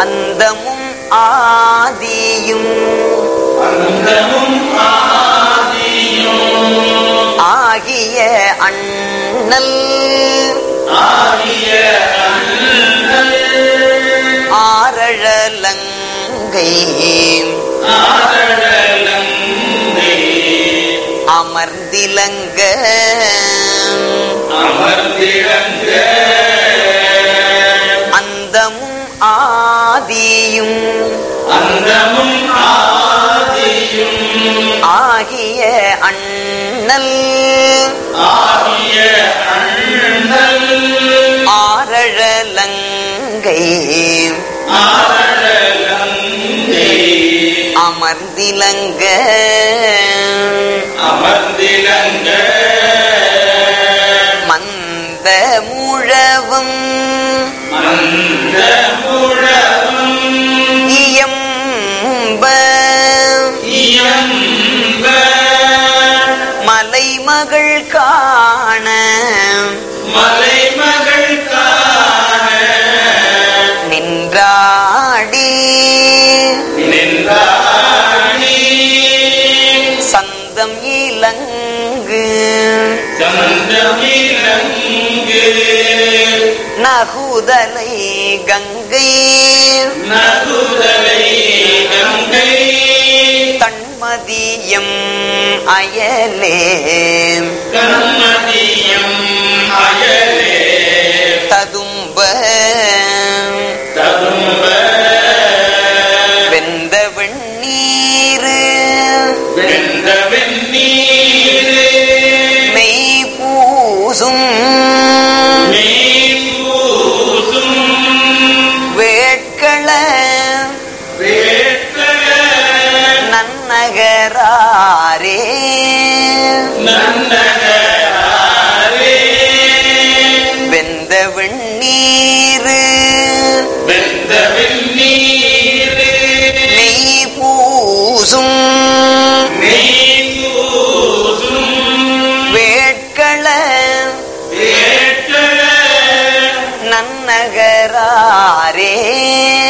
அந்தமும் ஆதியும் அந்தமும் ஆதியும் ஆகிய அண்ணல் ஆகிய அண்ணல் ஆரழலங்கை ஆரழலங்கை அமர்ந்திலங்க அமர்ந்திடங்க அந்தமும் ஆதியும் அந்தமும் ஆதியும் ஆகிய அண்ணல் ஆகிய அண்ணல் ஆரழலங்கை ஆரழலங்கை அமர்ந்திலங்க அமர்ந்திலங்க மந்த முழவும் அந்த முழவும் இயம்ப இயம்ப மலைமகள் காண மலைமகள் காண நின்றாடி நின்றாணி சந்தம் இலங்கு சந்தமிலங்கு நகுதலை கங்கை நகுதலை கங்கை தன்மதியம் அயலே கண்மதியம் அயலே ததும்ப ததும்ப வெந்த வெண்ணீர் வெந்த வெந்நீரே மெய் பூசும் நீபூசும் வேட்கள வேட்கள நன்னகராரே நன்னகராரே வெந்த வெண்ணீர் வெந்த வெந்நீரே மெய் பூசும் நீபூசும் வேட்கள வேட்கள நன்னகராரே